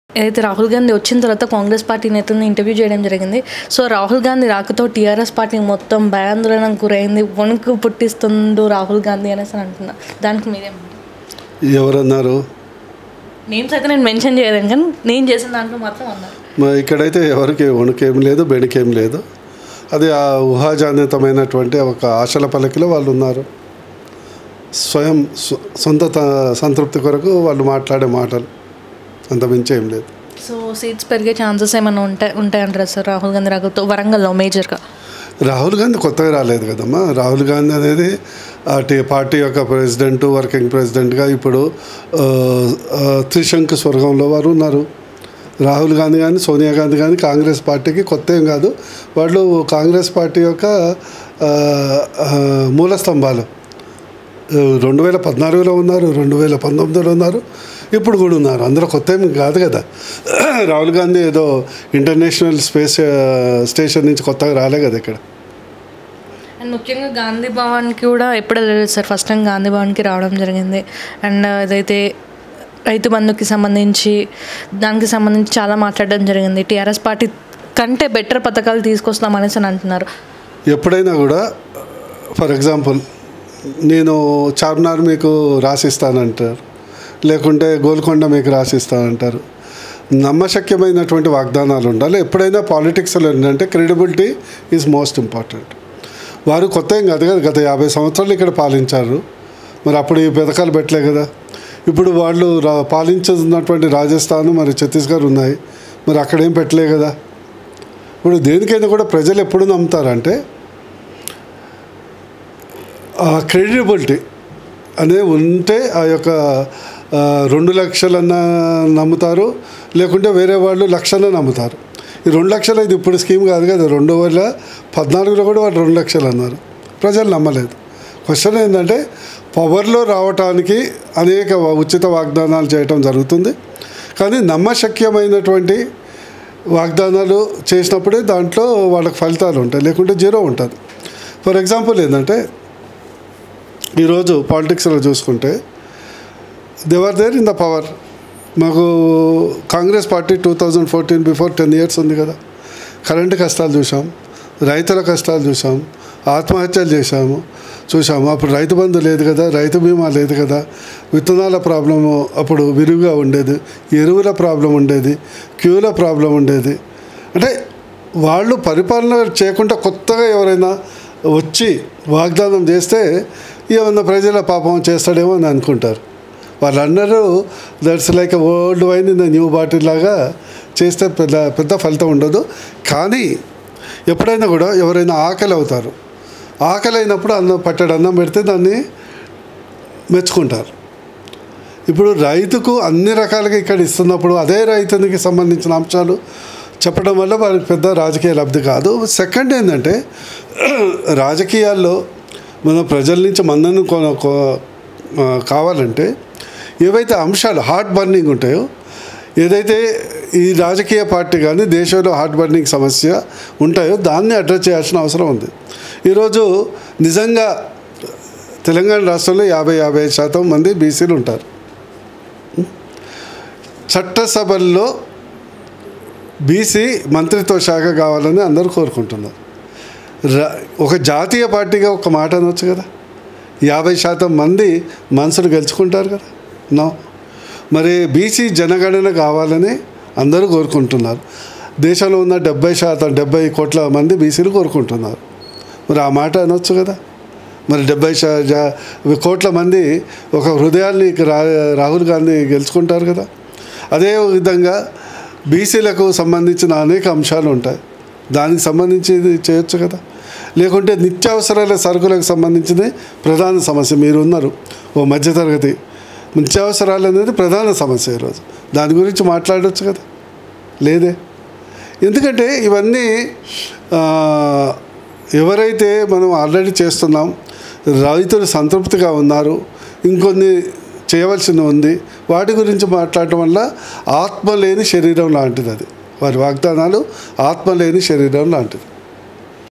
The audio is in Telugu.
ఏదైతే రాహుల్ గాంధీ వచ్చిన తర్వాత కాంగ్రెస్ పార్టీ నేతలను ఇంటర్వ్యూ చేయడం జరిగింది సో రాహుల్ గాంధీ రాకతో టీఆర్ఎస్ పార్టీ మొత్తం భయాందోళనకు గురైంది వణుకు పుట్టిస్తుండు రాహుల్ గాంధీ అనేసి అని అంటున్నా దానికి మీరేం ఎవరన్నారు నేమ్స్ అయితే నేను మెన్షన్ చేయలేను కానీ నేను చేసిన దాంట్లో మాత్రం అన్నారు మా ఇక్కడైతే ఎవరికి వణుకేం లేదు బెణికేం లేదు అది ఆ ఊహాజాన్యతమైనటువంటి ఒక ఆశల పలికిలో వాళ్ళు ఉన్నారు స్వయం స్వ- సొంత త- సంతృప్తి కొరకు వాళ్ళు మాట్లాడే మాటలు అంత మించి ఏం లేదు సో సీట్స్ పెరిగే ఛాన్సెస్ ఏమైనా ఉంటాయి ఉంటాయంటారా సార్ రాహుల్ గాంధీ రాకతో వరంగల్లో మేజర్గా రాహుల్ గాంధీ కొత్తగా రాలేదు కదమ్మా రాహుల్ గాంధీ అనేది ఆ టీ- పార్టీ యొక్క ప్రెసిడెంట్ వర్కింగ్ ప్రెసిడెంట్గా ఇప్పుడు ఆ, ఆ, త్రిశంకు స్వర్గంలో వారు ఉన్నారు రాహుల్ గాంధీ కానీ సోనియా గాంధీ కానీ కాంగ్రెస్ పార్టీకి కొత్త ఏం కాదు వాళ్ళు కాంగ్రెస్ పార్టీ యొక్క ఆ, ఆ, మూల స్తంభాలు ఆ, రెండు వేల పద్నాలుగులో ఉన్నారు రెండు వేల పంతొమ్మిదిలో ఉన్నారు ఇప్పుడు కూడా ఉన్నారు అందరూ కొత్త ఏం కాదు కదా రాహుల్ గాంధీ ఏదో ఇంటర్నేషనల్ స్పేస్ ఆ, స్టేషన్ నుంచి కొత్తగా రాలే కదా ఇక్కడ అండ్ ముఖ్యంగా గాంధీ భవన్కి కూడా ఎప్పుడు వెళ్ళలేదు సార్ ఫస్ట్ టైం గాంధీ భవన్కి రావడం జరిగింది అండ్ అదైతే రైతు బంధుకి సంబంధించి దానికి సంబంధించి చాలా మాట్లాడడం జరిగింది టీఆర్ఎస్ పార్టీ కంటే బెటర్ పథకాలు తీసుకొస్తాం అనేసి అని అంటున్నారు ఎప్పుడైనా కూడా ఫర్ ఎగ్జాంపుల్ నేను చార్మినార్ మీకు రాసిస్తానంటారు లేకుంటే గోల్కొండ మీకు రాసిస్తానంటారు నమ్మశక్యమైనటువంటి వాగ్దానాలు ఉండాలి ఎప్పుడైనా పాలిటిక్స్లో ఏంటంటే క్రెడిబిలిటీ ఈజ్ మోస్ట్ ఇంపార్టెంట్ వారు కొత్త ఏం కాదు కదా గత యాభై సంవత్సరాలు ఇక్కడ పాలించారు మరి అప్పుడు ఈ పథకాలు పెట్టలే కదా ఇప్పుడు వాళ్ళు రా పాలించుతున్నటువంటి రాజస్థాన్ మరి ఛత్తీస్గఢ్ ఉన్నాయి మరి అక్కడేం పెట్టలే కదా ఇప్పుడు దేనికైనా కూడా ప్రజలు ఎప్పుడు నమ్ముతారంటే ఆ క్రెడిబిలిటీ అనేది ఉంటే ఆ యొక్క ఆ, రెండు లక్షలన్నా నమ్ముతారు లేకుంటే వేరే వాళ్ళు లక్షలు నమ్ముతారు ఈ రెండు లక్షలు ఇది ఇప్పుడు స్కీమ్ కాదు కదా రెండు వేల పద్నాలుగులో కూడా వాళ్ళు రెండు లక్షలు అన్నారు ప్రజలు నమ్మలేదు క్వశ్చన్ ఏంటంటే పవర్లో రావటానికి అనేక ఉచిత వాగ్దానాలు చేయటం జరుగుతుంది కానీ నమ్మశక్యమైనటువంటి వాగ్దానాలు చేసినప్పుడే దాంట్లో వాళ్ళకి ఫలితాలు ఉంటాయి లేకుంటే జీరో ఉంటుంది ఫర్ ఎగ్జాంపుల్ ఏంటంటే ఈరోజు పాలిటిక్స్లో చూసుకుంటే they were there in the power మాకు Congress party two thousand fourteen before ten years ఉంది కదా కరెంటు కష్టాలు చూసాం రైతుల కష్టాలు చూసాం ఆత్మహత్యలు చేశాము చూసాము అప్పుడు రైతు బంధు లేదు కదా రైతు బీమా లేదు కదా విత్తనాల ప్రాబ్లము అప్పుడు విరివిగా ఉండేది ఎరువుల ప్రాబ్లం ఉండేది క్యూల ప్రాబ్లం ఉండేది అంటే వాళ్ళు పరిపాలన చేయకుండా కొత్తగా ఎవరైనా వచ్చి వాగ్దానం చేస్తే ఏమన్నా ప్రజల పాపం చేస్తాడేమో అని అనుకుంటారు వాళ్ళందరూ that's like old wine in the new bottle లాగా చేస్తే పెద్ద పెద్ద ఫలితం ఉండదు కానీ ఎప్పుడైనా కూడా ఎవరైనా ఆకలి అవుతారు ఆకలి అయినప్పుడు అన్నం పట్టడి అన్నం పెడితే దాన్ని మెచ్చుకుంటారు ఇప్పుడు రైతుకు అన్ని రకాలుగా ఇక్కడ ఇస్తున్నప్పుడు అదే రైతునికి సంబంధించిన అంశాలు చెప్పడం వల్ల వారికి పెద్ద రాజకీయ లబ్ధి కాదు సెకండ్ ఏంటంటే రాజకీయాల్లో మన ప్రజల నుంచి మన్నను కొ- కొ- ఆ, కావాలంటే ఏవైతే అంశాలు హార్ట్ బర్నింగ్ ఉంటాయో ఏదైతే ఈ రాజకీయ పార్టీ కానీ దేశంలో హార్ట్ బర్నింగ్ సమస్య ఉంటాయో దాన్ని అడ్రస్ చేయాల్సిన అవసరం ఉంది ఈరోజు నిజంగా తెలంగాణ రాష్ట్రంలో యాభై యాభై ఐదు శాతం మంది బీసీలు ఉంటారు చట్టసభల్లో బీసీ మంత్రిత్వ శాఖ కావాలని అందరూ కోరుకుంటున్నారు రా- ఒక జాతీయ పార్టీగా ఒక మాట అనొచ్చు కదా యాభై శాతం మంది మనసును గెలుచుకుంటారు కదా నో మరి బీసీ జనగణన కావాలని అందరూ కోరుకుంటున్నారు దేశంలో ఉన్న డెబ్బై శాతం డెబ్బై కోట్ల మంది బీసీలు కోరుకుంటున్నారు మరి ఆ మాట అనొచ్చు కదా మరి డెబ్బై శా జా- కోట్ల మంది ఒక హృదయాల్ని రా రాహుల్ గాంధీ గెలుచుకుంటారు కదా అదే విధంగా బీసీలకు సంబంధించిన అనేక అంశాలు ఉంటాయి దానికి సంబంధించి ఇది చేయొచ్చు కదా లేకుంటే నిత్యావసరాల సరుకులకు సంబంధించింది ప్రధాన సమస్య మీరు ఉన్నారు ఓ మధ్యతరగతి నిత్యావసరాలు అనేది ప్రధాన సమస్య ఈరోజు దాని గురించి మాట్లాడవచ్చు కదా లేదే ఎందుకంటే ఇవన్నీ ఆ, ఎవరైతే మనం ఆల్రెడీ చేస్తున్నాం రైతులు సంతృప్తిగా ఉన్నారు ఇంకొన్ని చేయవలసింది ఉంది వాటి గురించి మాట్లాడటం వల్ల ఆత్మ లేని శరీరం లాంటిది అది వారి వాగ్దానాలు ఆత్మ లేని శరీరం లాంటిది